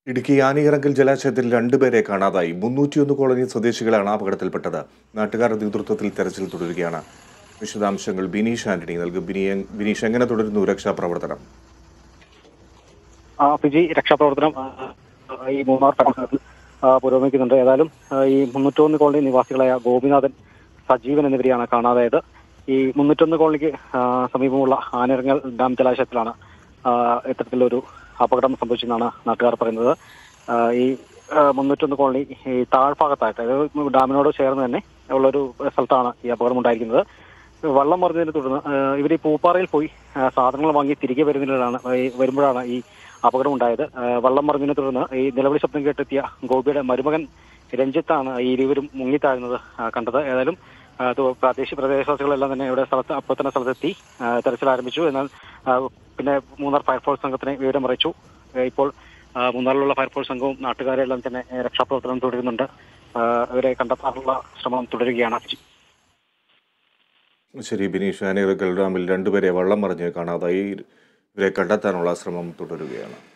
ഇടുക്കി ആനിയിറങ്കൽ ജലാശയത്തിൽ രണ്ടുപേരെ കാണാതായി മുന്നൂറ്റിയൊന്ന് കോളനി സ്വദേശികളാണ് അപകടത്തിൽപ്പെട്ടത് നാട്ടുകാരുടെ നേതൃത്വത്തിൽ തെരച്ചിൽ തുടരുകയാണ് വിശദാംശങ്ങൾ ബിനീഷ് ആന്റണി നൽകും ബിനി ബിനീഷ് എങ്ങനെ തുടരുന്നു രക്ഷാപ്രവർത്തനം ആ, ഫിജി രക്ഷാപ്രവർത്തനം ആ, ഈ മൂന്നാർ കടൽ പുരോഗമിക്കുന്നുണ്ട് ഏതായാലും ആ, ഈ മുന്നൂറ്റൊന്ന് കോളനി നിവാസികളായ ഗോപിനാഥൻ സജീവൻ എന്നിവരെയാണ് കാണാതായത് ഈ മുന്നൂറ്റൊന്ന് കോളനിക്ക് ആ, സമീപമുള്ള ആനിറങ്ങൽ ഡാം ജലാശയത്തിലാണ് ആ, ഇത്തരത്തിലൊരു അപകടം സംഭവിച്ചെന്നാണ് നാട്ടുകാർ പറയുന്നത് ആ, ഈ ആ, മുന്നൂറ്റൊന്ന് കോളനി ഈ താഴ്ഭാഗത്തായിട്ട് അതായത് ഡാമിനോട് ചേർന്ന് തന്നെ ഉള്ളൊരു സ്ഥലത്താണ് ഈ അപകടം ഉണ്ടായിരിക്കുന്നത് വെള്ളം മറിഞ്ഞതിനെ തുടർന്ന് ഇവർ ഈ പൂപ്പാറയിൽ പോയി ആ, സാധനങ്ങൾ വാങ്ങി തിരികെ വരുന്നതിലാണ് ഈ വരുമ്പോഴാണ് ഈ അപകടം ഉണ്ടായത് ആ, വെള്ളം മറിഞ്ഞതിനെ തുടർന്ന് ഈ നിലവിളി ശബ്ദം കേട്ടെത്തിയ ഗോപിയുടെ മരുമകൻ രഞ്ജിത്താണ് ഈ ഇരുവരും മുങ്ങിത്താഴുന്നത് ആ, കണ്ടത് ഏതായാലും ആ, അത് പ്രാദേശിക പ്രദേശവാസികളെല്ലാം തന്നെ ഇവിടെ സ്ഥലത്ത് അപ്പോൾ തന്നെ സ്ഥലത്തെത്തി ആ, തെരച്ചിൽ ആരംഭിച്ചു എന്നാൽ ആ, പിന്നെ മൂന്നാർ ഫയർഫോഴ്സ് സംഘത്തിനെ വിവരം അറിയിച്ചു ആ, ഇപ്പോൾ ആ, മൂന്നാറിലുള്ള ഫയർഫോഴ്സ് സംഘവും നാട്ടുകാരെല്ലാം തന്നെ ഏ, രക്ഷാപ്രവർത്തനം തുടരുന്നുണ്ട് ആ, ഇവരെ കണ്ടെത്താനുള്ള ശ്രമം തുടരുകയാണ് ശരി ബിനീഷ് ആനിയിറങ്കൽ ഡാമിൽ രണ്ടുപേരെ വള്ളം മറിഞ്ഞ് കാണാതായി ഇവരെ കണ്ടെത്താനുള്ള ശ്രമം തുടരുകയാണ്